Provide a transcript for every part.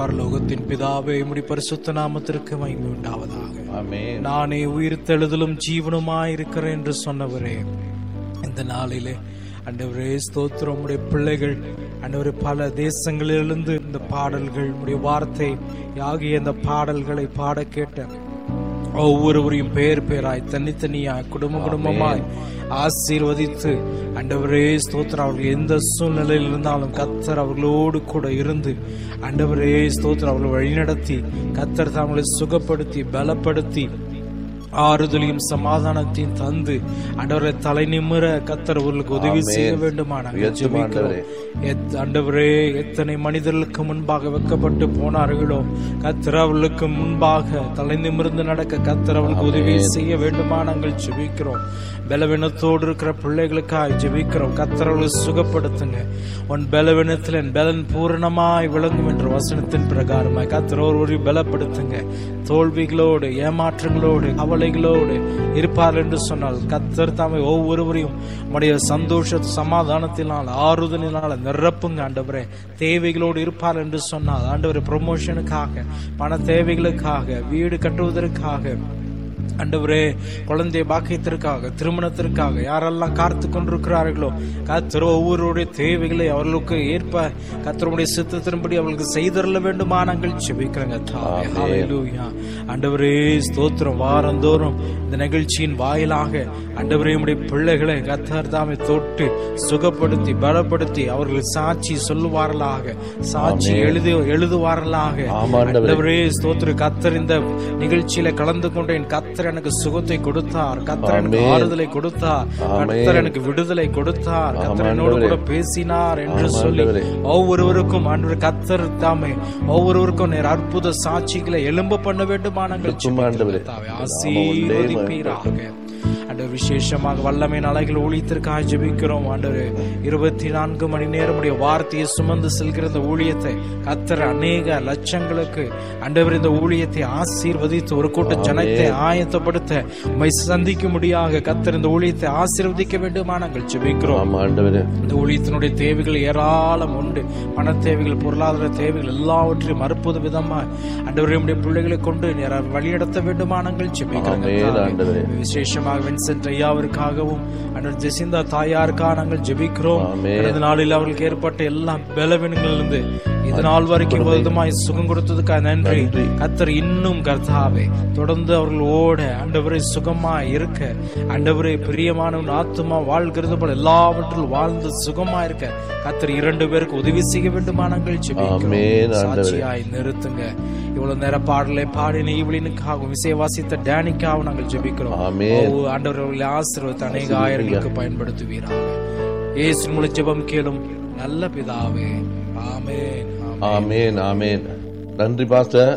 பரலோகத்தின் பிதாவே உம்முடைய பரிசுத்த நாமத்திற்கு மகிமை உண்டாவதாக ஆமென் நானே உயிர்த்தெழுதலும் ஜீவனுமாயிருக்கிறேன் என்று சொன்னவரே இந்த நாளிலே அண்டவரே ஸ்தோத்திரம் உடைய பிள்ளைகள் அண்டவரே பல தேசங்களிலிருந்து இந்த பாடல்கள் உடைய வார்த்தை ஆகிய இந்த பாடல்களை பாட கேட்ட ஒவ்வொருவரையும் பேர் பேராய் தனித்தனியாய் குடும்ப குடும்பமாய் ஆசீர்வதித்து அண்டவரே ஸ்தோத்திரம் அவர்கள் எந்த சூழ்நிலையில் இருந்தாலும் கத்தர் அவர்களோடு கூட இருந்து அண்டவரே ஸ்தோத்திரம் அவர்களை வழிநடத்தி கத்தர் தங்களை சுகப்படுத்தி பலப்படுத்தி ஆறுதலையும் சமாதானத்தையும் தந்து அண்டவரை தலை நிமிர கத்தர் அவர்களுக்கு உதவி செய்ய வேண்டுமான உயர்த்தும் ஆண்டவரே. அண்டவரே எத்தனை மனிதர்களுக்கு முன்பாக வைக்கப்பட்டு போனார்களோ கத்தர் அவர்களுக்கு முன்பாக தலை நிமிர்ந்து நடக்க கத்தர் அவர்களுக்கு உதவி செய்ய வேண்டுமா நாங்கள் ஜெபிக்கிறோம் பலவீனத்தோடு இருக்கிற பிள்ளைகளுக்காக ஜெபிக்கிறோம் கத்தர் அவர்களை சுகப்படுத்துங்க உன் பலவீனத்தில் என் பலன் பூரணமாய் விளங்கும் என்ற வசனத்தின் பிரகாரமாய் கத்தர் ஒருவரை பலப்படுத்துங்க தோல்விகளோடு ஏமாற்றங்களோடு கவலைகளோடு இருப்பார் என்று சொன்னால் கத்தர் தாமே ஒவ்வொருவரையும் உடைய சந்தோஷ சமாதானத்தினால் ஆறுதலினால் நிரப்புங்க ஆண்டவரே தேவைகளோடு இருப்பார் என்று சொன்னால் ஆண்டவரே ப்ரொமோஷனுக்காக பண தேவைகளுக்காக வீடு கட்டுவதற்காக ஆண்டவரே குழந்தை பாக்கியத்திற்காக திருமணத்திற்காக யாரெல்லாம் காத்து கொண்டிருக்கிறார்களோ கத்தர் ஒவ்வொருடைய தேவைகளை அவர்களுக்கு ஏற்ப கத்தருடைய சித்தத்தின்படி அவர்களுக்கு செய்தரல வேண்டுமா நாங்கள் செபிக்கிறோங்க தாவே. ஹalleluya. ஆண்டவரே ஸ்தோத்திரம் வாரந்தோறும் இந்த நிகழ்ச்சியின் வாயிலாக ஆண்டவரே உம்முடைய பிள்ளைகளை கத்தர் தாமே தொட்டு சுகப்படுத்தி பலப்படுத்தி அவர்கள் சாட்சி சொல்லுவார்களாக சாட்சி எழுதி எழுதுவார்களாக ஆமா, ஆண்டவரே. ஆண்டவரே ஸ்தோத்திர கத்தர் இந்த நிகழ்ச்சியில கலந்து கொண்டேன் கத்தர் எனக்கு சுகத்தை கொடுத்தார் கத்தர் எனக்கு ஆமென். ஆறுதலை கொடுத்தார் ஆமென். கத்தர் எனக்கு விடுதலை கொடுத்தார் கத்தர் ஆமா, என்னோடு கூட ஆண்டவரே. பேசினார் என்று ஆமா, சொல்லி ஆண்டவரே. ஒவ்வொருவருக்கும் ஆண்டவர் கத்தர் தாமே ஒவ்வொருவருக்கும் நேர் அற்புத சாட்சிகளை எழும்ப பண்ண வேண்டுமா நாங்கள் இருக்கும் ஆண்டவரே. ஜெபிக்கிறோம். தாவே, ஆமா, ஆசீர்வதிப்பீராக ஆண்டவர் விசேஷமாக வல்லமை அலைகள் ஊழியத்திற்காக ஜெபிக்கிறோம் ஆண்டவர் இருபத்தி நான்கு மணி நேரம் உடைய வார்த்தையை சுமந்து செல்கிற இந்த ஊழியத்தை கத்தர் அநேக லட்சங்களுக்கு ஆண்டவர் இந்த ஊழியத்தை ஆசீர்வதித்து ஒரு கூட்ட ஜனத்தை ஆயத்தப்படுத்த உம்மை சந்திக்க முடியாக கத்தர் இந்த ஊழியத்தை ஆசீர்வதிக்க வேண்டுமா நாங்கள் ஜெபிக்கிறோம் ஆமா ஆண்டவரே இந்த ஊழியத்தினுடைய தேவைகள் ஏராளம் உண்டு பண தேவைகள் பொருளாதார தேவைகள் எல்லாவற்றையும் அற்புத விதமா அண்டவரையுடைய பிள்ளைகளை கொண்டு நேரா வழிநடத்த வேண்டுமா நாங்கள் ஜெபிக்கிறோம் ஆமென், கர்த்தாவே. ஆண்டவரே. விசேஷமாக வின்சென்ட் ஐயாவிற்காகவும் அண்ணன் ஜெசிந்தா தாயாருக்காக நாங்கள் ஜெபிக்கிறோம் ஆமென். கடந்த நாளில் அவர்களுக்கு ஏற்பட்ட எல்லா பலவீனங்களிலிருந்து இது நாள் வரைக்கும் விதமாய் சுகம் கொடுத்ததுக்காக நன்றி நன்றி. கத்தர் இன்னும் கர்த்தாவே தொடர்ந்து அவர்கள் ஓட ஆண்டவரை சுகமா இருக்க ஆண்டவரை பிரியமானவன் ஆத்துமா வாழ்கிறது போல எல்லாவற்றிலும் வாழ்ந்து சுகமா இருக்க கத்தர் இரண்டு பேருக்கு உதவி செய்ய வேண்டுமா நாங்கள் ஆமென், ஜெபிக்கிறோம் ஆண்டவரே. சாட்சியாய் நிறுத்துங்க இவ்வளவு நேர பாடலை பாடின ஈவலினுக்காகவும் இசை வாசித்த டேனிக்காகவும் நாங்கள் ஜெபிக்கிறோம் ஆமென். ஓ, ஆண்டவர் அவர்களை ஆசீர்வதித்து அநேக ஆயிரங்களுக்கு பயன்படுத்துவீராக இயேசு மூலம் ஜெபம் கேளும் நல்ல பிதாவே ஆமென் ஆமென். ஆமேன் ஆமேன் நன்றி பாஸ்டர்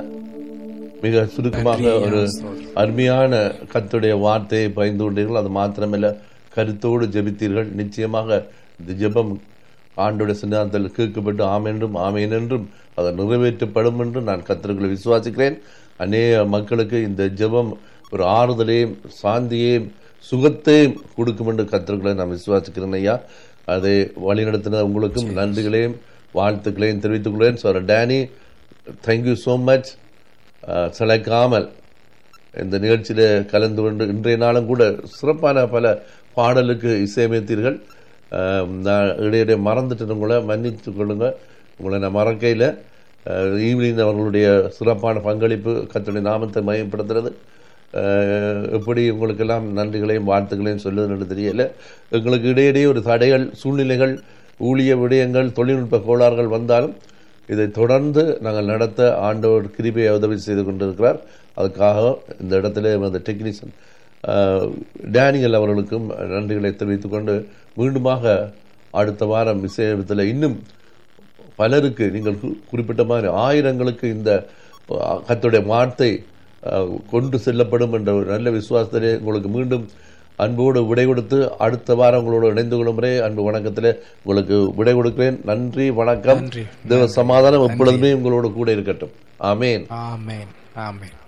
மிக சுருக்கமாக நன்றி, ஒரு ஸ்தோத்திரம். அருமையான கர்த்தருடைய வார்த்தையை பயந்து கொண்டீர்கள் அது மாத்திரமல்ல கருத்தோடு ஜெபித்தீர்கள் நிச்சயமாக இந்த ஜெபம் ஆண்டோட சின்னாந்தத்தில் கேட்கப்பட்டு ஆமென்றும் ஆமேன் என்றும் அது நிறைவேற்றப்படும் என்று நான் கர்த்தர்களை விசுவாசிக்கிறேன் அநேக மக்களுக்கு இந்த ஜெபம் ஒரு ஆறுதலையும் சாந்தியையும் சுகத்தையும் கொடுக்கும் என்று கர்த்தர்களை நான் விசுவாசிக்கிறேன் ஐயா அதை வழிநடத்தின உங்களுக்கும் நன்றிகளையும் வாழ்த்துக்களையும் தெரிவித்துக் கொள்கிறேன் sir Danny thank you so much சிலைக்காமல் இந்த நிகழ்ச்சியில் கலந்து கொண்டு இன்றைய நாளும் கூட சிறப்பான பல பாடலுக்கு இசையமைத்தீர்கள் அஹ், நான் இடையிடையே மறந்துட்டேன் உங்களை மன்னித்து கொள்ளுங்க உங்களை நான் மறக்கையில் ஈவினிங் அவர்களுடைய சிறப்பான பங்களிப்பு கத்துடைய நாமத்தை மையப்படுத்துறது அஹ், எப்படி உங்களுக்கெல்லாம் நன்றிகளையும் வாழ்த்துக்களையும் சொல்லுதுன்னு தெரியல எங்களுக்கு இடையிடையே ஒரு தடைகள் சூழ்நிலைகள் ஊழிய விடயங்கள் தொழில்நுட்ப கோளாறுகள் வந்தாலும் இதை தொடர்ந்து நாங்கள் நடத்த ஆண்டவர் கிருபையை உதவி செய்து கொண்டிருக்கிறார் அதுக்காக இந்த இடத்துல அந்த டெக்னீஷியன் டேனியல் அவர்களுக்கும் நன்றிகளை தெரிவித்துக் கொண்டு மீண்டுமாக அடுத்த வாரம் விஷயத்தில் இன்னும் பலருக்கு நீங்கள் கு- குறிப்பிட்ட மாதிரி ஆயிரங்களுக்கு இந்த அஹ், கர்த்தருடைய வார்த்தை அஹ், கொண்டு செல்லப்படும் என்ற ஒரு நல்ல விசுவாசத்திலே உங்களுக்கு மீண்டும் அன்போடு விடை கொடுத்து அடுத்த வாரம் உங்களோடு இணைந்து கொள்ளும் முறை அன்பு வணக்கத்திலே உங்களுக்கு விடை கொடுக்கிறேன் நன்றி வணக்கம் நன்றி. தேவ சமாதானம் எப்பொழுதுமே உங்களோடு கூட இருக்கட்டும் ஆமேன் ஆமென் ஆமென்